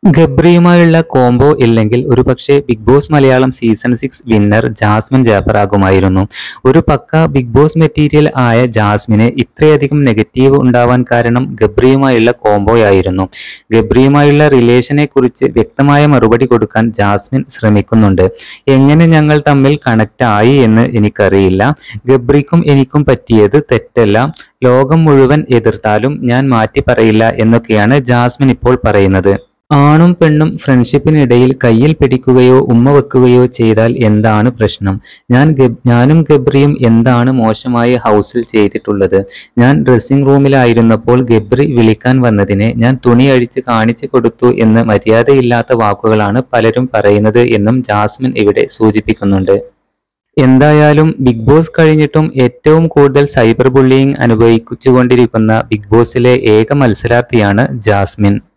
ഗബ്രിയുമായുള്ള combo ഇല്ലെങ്കിൽ ഒരുപക്ഷെ Bigg Boss Malayalam season six winner Jasmine Jaffar ആകുമായിരുന്നു ഒരു പക്ക ബിഗ് ബോസ് മെറ്റീരിയൽ ആയ ജാസ്മിന് ഇത്രയധികം നെഗറ്റീവ് ഉണ്ടാവാൻ കാരണം ഗബ്രിയുമായുള്ള കോംബോയായിരുന്നു ഗബ്രിയുമായുള്ള റിലേഷനെ കുറിച്ച് വ്യക്തമായ മറുപടി കൊടുക്കാൻ ജാസ്മിൻ ശ്രമിക്കുന്നുണ്ട് എങ്ങനെ ഞങ്ങൾ തമ്മിൽ കണക്ട് ആയി എന്ന് എനിക്കറിയില്ല ഗബ്രിക്കും എനിക്കും പറ്റിയത് തെറ്റല്ല ലോകം മുഴുവൻ എതിർത്താലും ഞാൻ മാറ്റി പറയില്ല എന്നൊക്കെയാണ് ജാസ്മിൻ ഇപ്പോൾ പറയുന്നത് ആണും പെണ്ണും ഫ്രണ്ട്ഷിപ്പിനിടയിൽ കയ്യിൽ പിടിക്കുകയോ ഉമ്മ വെക്കുകയോ ചെയ്താൽ എന്താണ് പ്രശ്നം ഞാൻ ഗബ് ഞാനും ഗബ്രിയും എന്താണ് മോശമായി ഹൗസിൽ ചെയ്തിട്ടുള്ളത് ഞാൻ ഡ്രസ്സിംഗ് റൂമിലായിരുന്നപ്പോൾ ഗബ്രി വിളിക്കാൻ വന്നതിനെ ഞാൻ തുണി അഴിച്ച് കാണിച്ചു കൊടുത്തു എന്ന് മര്യാദയില്ലാത്ത വാക്കുകളാണ് പലരും പറയുന്നത് എന്നും ജാസ്മിൻ ഇവിടെ സൂചിപ്പിക്കുന്നുണ്ട് എന്തായാലും ബിഗ് ബോസ് കഴിഞ്ഞിട്ടും ഏറ്റവും കൂടുതൽ സൈബർ ബുള്ളിയിങ് അനുഭവിച്ചുകൊണ്ടിരിക്കുന്ന ബിഗ് ബോസിലെ ഏക മത്സരാർത്ഥിയാണ് ജാസ്മിൻ